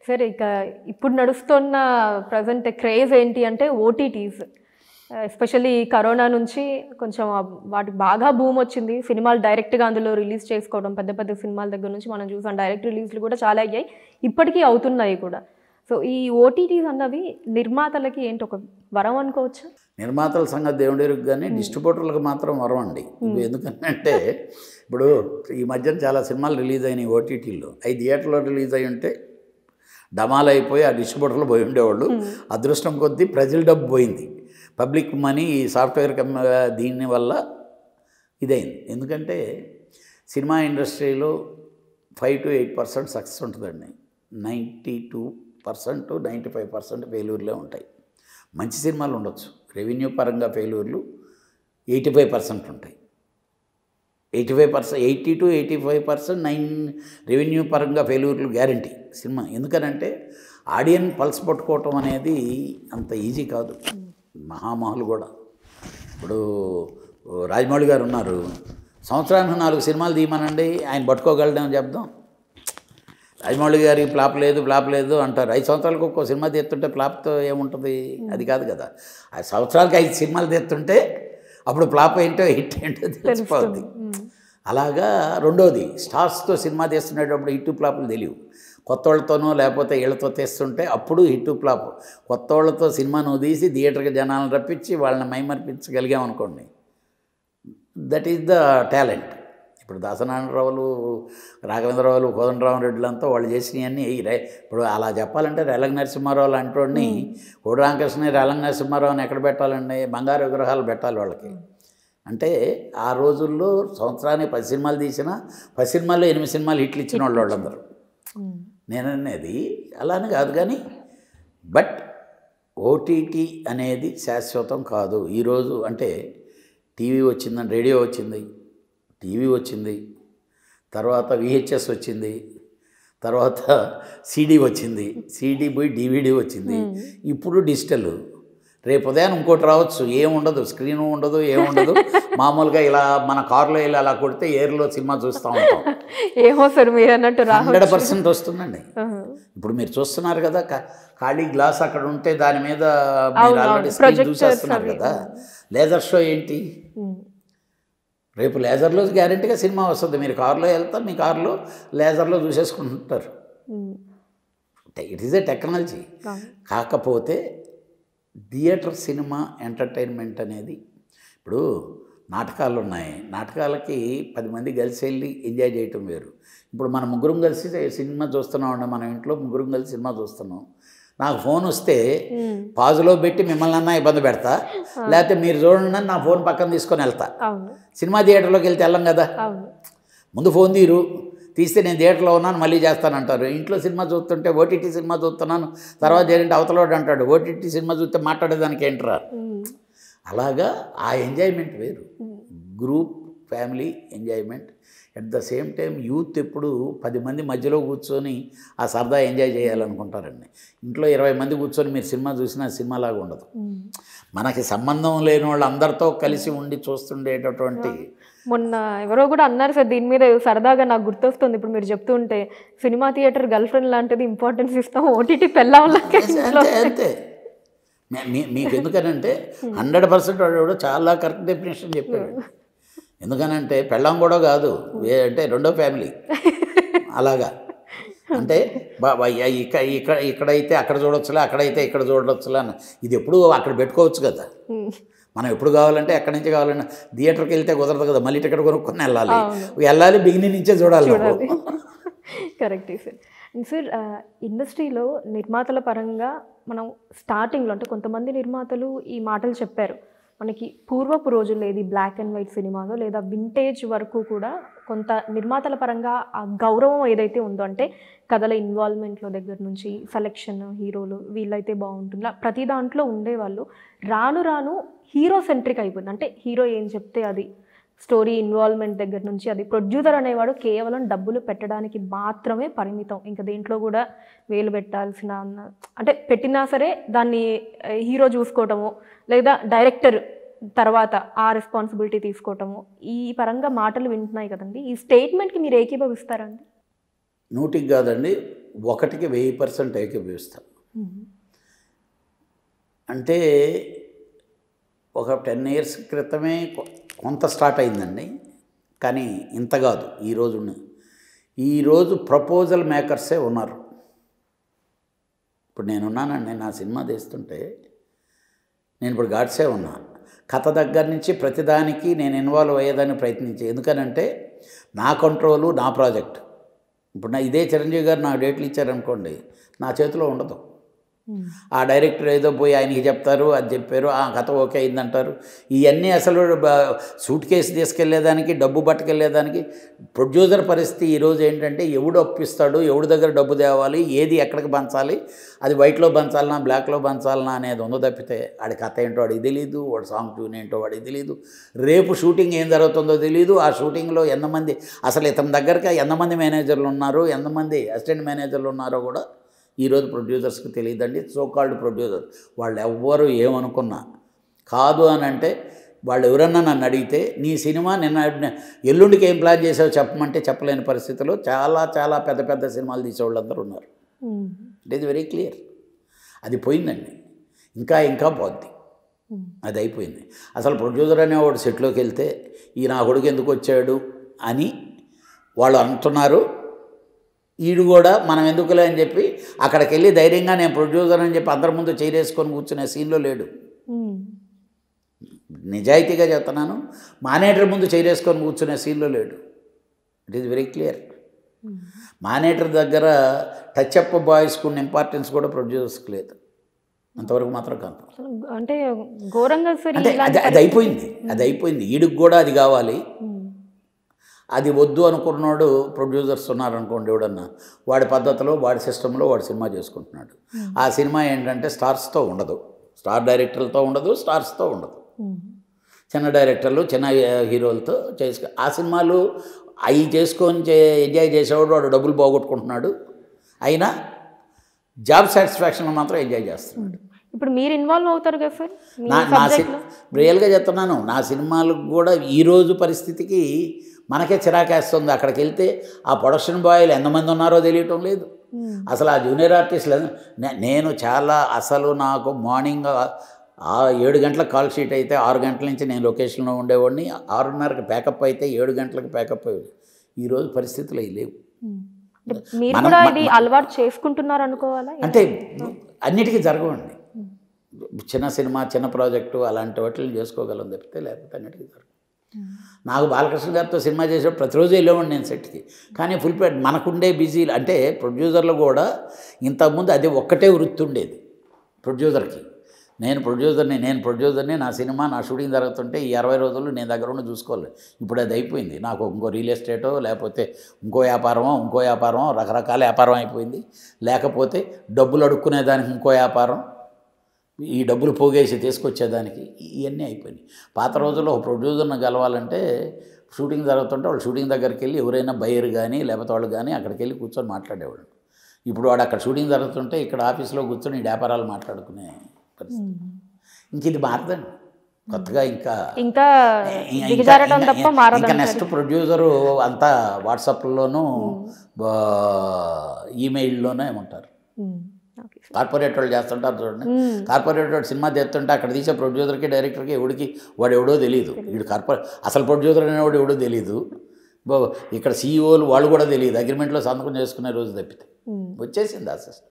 సరే ఇక ఇప్పుడు నడుస్తున్న ప్రజెంట్ క్రేజ్ ఏంటి అంటే ఓటీటీస్ ఎస్పెషల్లీ కరోనా నుంచి కొంచెం ఆ వాటికి బాగా భూమి వచ్చింది సినిమాలు డైరెక్ట్గా అందులో రిలీజ్ చేసుకోవడం పెద్ద పెద్ద సినిమాల దగ్గర నుంచి మనం చూసాం డైరెక్ట్ రిలీజ్లు కూడా చాలా అయ్యాయి ఇప్పటికీ అవుతున్నాయి కూడా సో ఈ ఓటీటీస్ అన్నవి నిర్మాతలకి ఏంటి ఒక వరం అనుకోవచ్చు నిర్మాతల సంగతి దేవుడి ఎరుగు కానీ డిస్ట్రిబ్యూటర్లకు మాత్రం వరం అండి ఇప్పుడు ఎందుకంటే ఇప్పుడు ఈ మధ్యన చాలా సినిమాలు రిలీజ్ అయినాయి ఓటీటీలో అవి థియేటర్లో రిలీజ్ అయి ఉంటే డమాల్ అయిపోయి ఆ డిస్ట్రిబ్యూటర్లు పోయి ఉండేవాళ్ళు అదృష్టం కొద్దీ ప్రజల డబ్బు పోయింది పబ్లిక్ మనీ ఈ సాఫ్ట్వేర్ కమ్ దీని వల్ల ఇదైంది ఎందుకంటే సినిమా ఇండస్ట్రీలో five to eight percent success ఉంటుందండి ninety two percent ninety five percent ఫెయిల్యూర్లే ఉంటాయి మంచి సినిమాలు ఉండొచ్చు రెవెన్యూ పరంగా ఫెయిల్యూర్లు ఎయిటీ ఫైవ్ పర్సెంట్ ఉంటాయి eighty five percent eighty to eighty five percent nine revenue పరంగా ఫెయిల్యూర్లు గ్యారంటీ సినిమా ఎందుకనంటే ఆడియన్ పల్స్ పట్టుకోవటం అనేది అంత ఈజీ కాదు మహామహులు కూడా ఇప్పుడు రాజమౌళి గారు ఉన్నారు సంవత్సరానికి నాలుగు సినిమాలు తీయమనండి ఆయన పట్టుకోగలడని చెప్దాం రాజమౌళి గారికి ఫ్లాప్ లేదు ఫ్లాప్ లేదు అంటారు ఐదు సంవత్సరాలకు ఒక్కో సినిమా తీస్తుంటే ఫ్లాప్తో ఏముంటుంది అది కాదు కదా ఆ సంవత్సరాలకి ఐదు సినిమాలు తీస్తుంటే అప్పుడు ఫ్లాప్ ఏంటో హిట్ ఏంటో తెలిసిపోద్ది అలాగా రెండోది స్టార్స్తో సినిమా తీస్తున్నప్పుడు హిట్ ఫ్లాపులు తెలియవు కొత్త వాళ్ళతోనో లేకపోతే వీళ్ళతో తీస్తుంటే అప్పుడు హిట్ ఫ్లాప్ కొత్త వాళ్ళతో సినిమా నువ్వు తీసి థియేటర్కి జనాలను రప్పించి వాళ్ళని మైమర్పించగలిగాం అనుకోండి దట్ ఈస్ ద టాలెంట్ ఇప్పుడు దాసనారాయణరావులు రాఘవేంద్రరావులు కోదండరామరెడ్డిలంతా వాళ్ళు చేసినవన్నీ ఈ రే ఇప్పుడు అలా చెప్పాలంటే రేలంగ నరసింహారావు లాంటి కోడి రామకృష్ణ రేలంగ నరసింహారావుని ఎక్కడ పెట్టాలండి బంగారు విగ్రహాలు పెట్టాలి వాళ్ళకి అంటే ఆ రోజుల్లో సంవత్సరానికి పది సినిమాలు తీసినా పది సినిమాల్లో ఎనిమిది సినిమాలు హిట్లు ఇచ్చిన వాళ్ళు వాళ్ళందరూ నేననేది అలానే కాదు కానీ బట్ ఓటీటీ అనేది శాశ్వతం కాదు ఈరోజు అంటే టీవీ వచ్చిందని రేడియో వచ్చింది టీవీ వచ్చింది తర్వాత విహెచ్ఎస్ వచ్చింది తర్వాత సీడీ వచ్చింది సీడీ పోయి డివిడి వచ్చింది ఇప్పుడు డిజిటల్ రేపు ఉదయం ఇంకోటి రావచ్చు ఏముండదు స్క్రీన్ ఉండదు ఏముండదు మామూలుగా ఇలా మన కారులో వెళ్ళి అలా కొడితే ఏర్లో సినిమా చూస్తూ ఉంటాం ఏమో సార్ మీరు అన్నట్టు రాహుల్ హండ్రెడ్ పర్సెంట్ వస్తుందండి ఇప్పుడు మీరు చూస్తున్నారు కదా కా- ఖాళీ గ్లాస్ అక్కడ ఉంటే దాని మీద మీరు అవును, ఆల్రెడీ అవును. స్క్రీన్ Projectors చూసేస్తున్నారు అవి. కదా లేజర్ షో ఏంటి రేపు లేజర్లో గ్యారెంటీగా సినిమా వస్తుంది మీరు కారులో వెళ్తారు మీ కారులో లేజర్లో చూసేసుకుంటుంటారు ఇట్ ఈస్ ఏ టెక్నాలజీ కాకపోతే థియేటర్ సినిమా ఎంటర్టైన్మెంట్ అనేది ఇప్పుడు నాటకాలు ఉన్నాయి నాటకాలకి పది మంది కలిసి వెళ్ళి ఎంజాయ్ చేయటం వేరు ఇప్పుడు మనం ముగ్గురం కలిసి సినిమా చూస్తున్నాం అండి మన ఇంట్లో ముగ్గురం కలిసి సినిమా చూస్తున్నాం నాకు ఫోన్ వస్తే పాజులో పెట్టి మిమ్మల్ని అన్నా ఇబ్బంది పెడతా లేకపోతే మీరు చూడండి అని నా ఫోన్ పక్కన తీసుకొని వెళ్తా అవును సినిమా థియేటర్లోకి వెళ్తే వెళ్ళం కదా అవును ముందు ఫోన్ తీరు తీస్తే నేను థియేటర్లో ఉన్నాను మళ్ళీ చేస్తానంటారు ఇంట్లో సినిమా చూస్తుంటే ఓటీటీ సినిమా చూస్తున్నాను తర్వాత చేరింటి అవతలోడు అంటాడు ఓటీటీ సినిమా చూస్తే మాట్లాడేదానికి ఏంట్రా ఉమ్. అలాగా ఆ ఎంజాయ్మెంట్ వేరు group family enjoyment at the same time youth ఎప్పుడు పది మంది మధ్యలో కూర్చొని ఆ సరదా ఎంజాయ్ చేయాలనుకుంటారండి ఇంట్లో ఇరవై మంది కూర్చొని మీరు సినిమా చూసినా సినిమాలాగా ఉండదు ఉమ్. మనకి సంబంధం లేని వాళ్ళు అందరితో కలిసి ఉండి చూస్తుండేటటువంటి మొన్న ఎవరో కూడా అన్నారు సార్ దీని మీద సరదాగా నాకు గుర్తొస్తుంది ఇప్పుడు మీరు చెప్తుంటే సినిమా థియేటర్ గర్ల్ ఫ్రెండ్ లాంటిది ఇంపార్టెన్స్ ఇస్తాం ఓటీటీ పెళ్ళాంలాగే అంతే అంతే మీ- మీ- మీకు ఎందుకనంటే హండ్రెడ్ పర్సెంట్ వాడు కూడా చాలా కరెక్ట్ డెఫినేషన్ చెప్పాడు ఎందుకనంటే పెళ్ళాం కూడా కాదు ఏ- అంటే రెండో ఫ్యామిలీ అలాగా అంటే బా- బా- ఇక ఇక్కడ ఇక్కడైతే అక్కడ చూడొచ్చులే అక్కడైతే ఇక్కడ చూడొచ్చులే అని ఇది ఎప్పుడు అక్కడ పెట్టుకోవచ్చు కదా మనం ఎప్పుడు కావాలంటే ఎక్కడి నుంచి కావాలన్నా థియేటర్కి వెళ్తే కుదరదు కదా మళ్ళీ టికెట్ కొనుక్కొని వెళ్ళాలి వెళ్ళాలి బిగినింగ్ నుంచే చూడాలి నువ్వు. కరెక్టే సార్ సార్ ఆ, ఇండస్ట్రీలో నిర్మాతల పరంగా మనం స్టార్టింగ్లో అంటే కొంతమంది నిర్మాతలు ఈ మాటలు చెప్పారు మనకి పూర్వపు రోజుల్లో ఏది బ్లాక్ అండ్ వైట్ సినిమాలో లేదా వింటేజ్ వరకు కూడా కొంత నిర్మాతల పరంగా ఆ గౌరవం ఏదైతే ఉందో అంటే కథల ఇన్వాల్వ్మెంట్లో దగ్గర నుంచి సెలెక్షన్ హీరోలు వీళ్ళైతే బాగుంటుంది ఇలా ప్రతి దాంట్లో ఉండేవాళ్ళు రాను రాను హీరో సెంట్రిక్ అయిపోయింది అంటే హీరో ఏం చెప్తే అది స్టోరీ ఇన్వాల్వ్మెంట్ దగ్గర నుంచి అది ప్రొడ్యూసర్ అనేవాడు కేవలం డబ్బులు పెట్టడానికి మాత్రమే పరిమితం ఇంకా దేంట్లో కూడా వేలు పెట్టాల్సిన అన్న- అంటే పెట్టినా సరే దాన్ని ఆ, హీరో చూసుకోవటము లేదా డైరెక్టర్ తర్వాత ఆ రెస్పాన్సిబిలిటీ తీసుకోవటము ఈ పరంగా మాటలు వింటున్నాయి కదండి ఈ స్టేట్మెంట్కి మీరు ఏకీభవిస్తారండి నూటికి కాదండి ఒకటికి వెయ్యి పర్సెంట్ ఏకీభవిస్తాను అంటే ఒక టెన్ ఇయర్స్ క్రితమే కొ- కొంత స్టార్ట్ అయిందండి కానీ ఇంత కాదు ఈరోజు ఈరోజు ప్రపోజల్ మేకర్సే ఉన్నారు ఇప్పుడు నేనున్నానండి నా సినిమా తీస్తుంటే నేను ఇప్పుడు గాడ్సే ఉన్నా కథ దగ్గర నుంచి ప్రతిదానికి నేను ఇన్వాల్వ్ అయ్యేదాన్ని ప్రయత్నించే ఎందుకనంటే నా కంట్రోలు నా ప్రాజెక్ట్ ఇప్పుడు నా ఇదే చిరంజీవి గారు నాకు డేట్లు ఇచ్చారనుకోండి నా చేతిలో ఉండదు ఆ డైరెక్టర్ ఏదో పోయి ఆయనకి చెప్తారు అది చెప్పారు ఆ కథ ఓకే అయిందంటారు ఇవన్నీ అసలు బ- సూట్ కేసు తీసుకెళ్లేదానికి డబ్బు పట్టుకెళ్ళేదానికి ప్రొడ్యూసర్ పరిస్థితి ఈరోజు ఏంటంటే ఎవడు అప్పిస్తాడు ఎవడి దగ్గర డబ్బు తేవాలి ఏది ఎక్కడికి పంచాలి అది వైట్లో పంచాలనా బ్లాక్లో పంచాలనా అనేది ఉందో తప్పితే వాడి కథ ఏంటో వాడికి తెలియదు వాడి సాంగ్ ట్యూన్ ఏంటో వాడికి తెలియదు రేపు షూటింగ్ ఏం జరుగుతుందో తెలియదు ఆ షూటింగ్లో ఎంతమంది అసలు ఇతని దగ్గరకి ఎంతమంది మేనేజర్లు ఉన్నారు ఎంతమంది అసిస్టెంట్ మేనేజర్లు ఉన్నారో కూడా ఈరోజు ప్రొడ్యూసర్స్కి తెలియదండి సో కాల్డ్ ప్రొడ్యూసర్ వాళ్ళు ఎవ్వరు ఏమనుకున్నా కాదు అని అంటే వాళ్ళు ఎవరన్నా నన్ను అడిగితే నీ సినిమా నిన్న ఎల్లుండికి ఏం ప్లాన్ చేసావో చెప్పమంటే చెప్పలేని పరిస్థితిలో చాలా చాలా పెద్ద పెద్ద సినిమాలు తీసేవాళ్ళందరూ ఉన్నారు ఇట్ ఈజ్ వెరీ క్లియర్ అది పోయిందండి ఇంకా ఇంకా పోద్ది అది అయిపోయింది అసలు ప్రొడ్యూసర్ అనేవాడు సెట్లోకి వెళ్తే ఈ నా కొడుకు ఎందుకు వచ్చాడు అని వాళ్ళు అంటున్నారు ఈడు కూడా మనం ఎందుకులే అని చెప్పి అక్కడికి వెళ్ళి ధైర్యంగా నేను ప్రొడ్యూసర్ అని చెప్పి అందరి ముందు చేరేసుకొని కూర్చునే సీన్లో లేడు నిజాయితీగా చెప్తున్నాను మానేటర్ ముందు చేరేసుకొని కూర్చునే సీన్లో లేడు it is very clear monitor దగ్గర టచ్ అప్ బాయ్స్కి ఉన్న ఇంపార్టెన్స్ కూడా ప్రొడ్యూసర్స్కి లేదు అంతవరకు మాత్రం కాదు అసలు అంటే ఘోరంగా సార్ అంటే అది అది అయిపోయింది అది అయిపోయింది ఈడికి కూడా అది కావాలి అది వద్దు అనుకున్నాడు ప్రొడ్యూసర్స్ ఉన్నారనుకోండి ఎవడన్నా వాడి పద్ధతిలో వాడి సిస్టంలో వాడి సినిమా చేసుకుంటున్నాడు ఆ సినిమా ఏంటంటే స్టార్స్తో ఉండదు స్టార్ డైరెక్టర్లతో ఉండదు స్టార్స్తో ఉండదు చిన్న డైరెక్టర్లు చిన్న హీరోలతో చేసుకు ఆ సినిమాలు అవి చేసుకొని చే ఎంజాయ్ చేసేవాడు వాడు డబ్బులు పోగొట్టుకుంటున్నాడు అయినా జాబ్ సాటిస్ఫాక్షన్ మాత్రం ఎంజాయ్ చేస్తున్నాడు ఇప్పుడు మీరు ఇన్వాల్వ్ అవుతారు కదా సార్ మీ నా నా subject సినిమా లో? రియల్గా చెప్తున్నాను నా సినిమాలకు కూడా ఈరోజు పరిస్థితికి మనకే చిరాకేస్తుంది అక్కడికి వెళ్తే ఆ ప్రొడక్షన్ బాయ్లు ఎంతమంది ఉన్నారో తెలియటం లేదు మ్మ్. అసలు ఆ జూనియర్ ఆర్టిస్టులు నే- నేను చాలా అసలు నాకు మార్నింగ్ ఆ ఏడు గంటలకు కాల్ షీట్ అయితే ఆరు గంటల నుంచి నేను లొకేషన్లో ఉండేవాడిని ఆరున్నరకి ప్యాకప్ అయితే ఏడు గంటలకు ప్యాకప్ అయ్యేది ఈరోజు పరిస్థితులు అవి లేవు మ్మ్. అంటే మీరు మనం- కూడా మ- ఇది అలవాటు చేసుకుంటున్నారు అనుకోవాలా అంటే అన్నిటికీ జరగవండి చిన్న సినిమా చిన్న ప్రాజెక్టు అలాంటి వాటిని చేసుకోగలం తప్పితే లేకపోతే అన్నిటికీ జరగవు నాకు బాలకృష్ణ గారితో సినిమా చేసేప్పుడు ప్రతిరోజు వెళ్ళేవాడిని నేను సెట్కి కానీ ఫుల్ ప్లేట్ మనకుండే బిజీ అంటే ప్రొడ్యూసర్లు కూడా ఇంతకుముందు అది ఒక్కటే వృత్తి ఉండేది ప్రొడ్యూసర్కి నేను ప్రొడ్యూసర్ని నేను ప్రొడ్యూసర్ని నా సినిమా నా షూటింగ్ జరుగుతుంటే ఈ అరవై రోజులు నేను దగ్గర ఉండి చూసుకోలేదు ఇప్పుడు అది అయిపోయింది నాకు ఇంకో రియల్ ఎస్టేటో లేకపోతే ఇంకో వ్యాపారమో ఇంకో వ్యాపారమో రకరకాల వ్యాపారం అయిపోయింది లేకపోతే డబ్బులు అడుక్కునే దానికి ఇంకో వ్యాపారం ఈ డబ్బులు పోగేసి తీసుకొచ్చేదానికి ఇవన్నీ అయిపోయినాయి పాత రోజుల్లో ఒక ప్రొడ్యూసర్ని గెలవాలంటే షూటింగ్ జరుగుతుంటే వాళ్ళు షూటింగ్ దగ్గరికి వెళ్ళి ఎవరైనా బయర్ కానీ లేకపోతే వాళ్ళు కానీ అక్కడికి వెళ్ళి కూర్చొని మాట్లాడేవాళ్ళు ఇప్పుడు వాడు అక్కడ షూటింగ్ జరుగుతుంటే ఇక్కడ ఆఫీస్లో కూర్చొని ఈ వ్యాపారాలు మాట్లాడుకునే పరిస్థితి ఇంక ఇది మారదండి కొత్తగా ఇంకా ఇంకా ఇంకా- దిగజారటం ఇంకా- తప్ప ఇంకా మారదు నెక్స్ట్ ప్రొడ్యూసరు అంతా వాట్సాప్లోనూ ఈమెయిల్లోనే ఉంటారు ఓకే కార్పొరేట్ వాళ్ళు చేస్తుంటారు చూడండి మ్మ్. కార్పొరేట్ వాడు సినిమా చేస్తుంటే అక్కడ తీసే ప్రొడ్యూసర్కి డైరెక్టర్కి ఎవడికి వాడు ఎవడో తెలియదు వీడు కార్పొరేట్ అసలు ప్రొడ్యూసర్ అనేవాడు ఎవడో తెలియదు బో ఇక్కడ సీఈఓలు వాళ్ళు కూడా తెలియదు అగ్రిమెంట్లో సంతకం చేసుకునే రోజు తప్పితే మ్మ్. వచ్చేసింది ఆ సిస్టమ్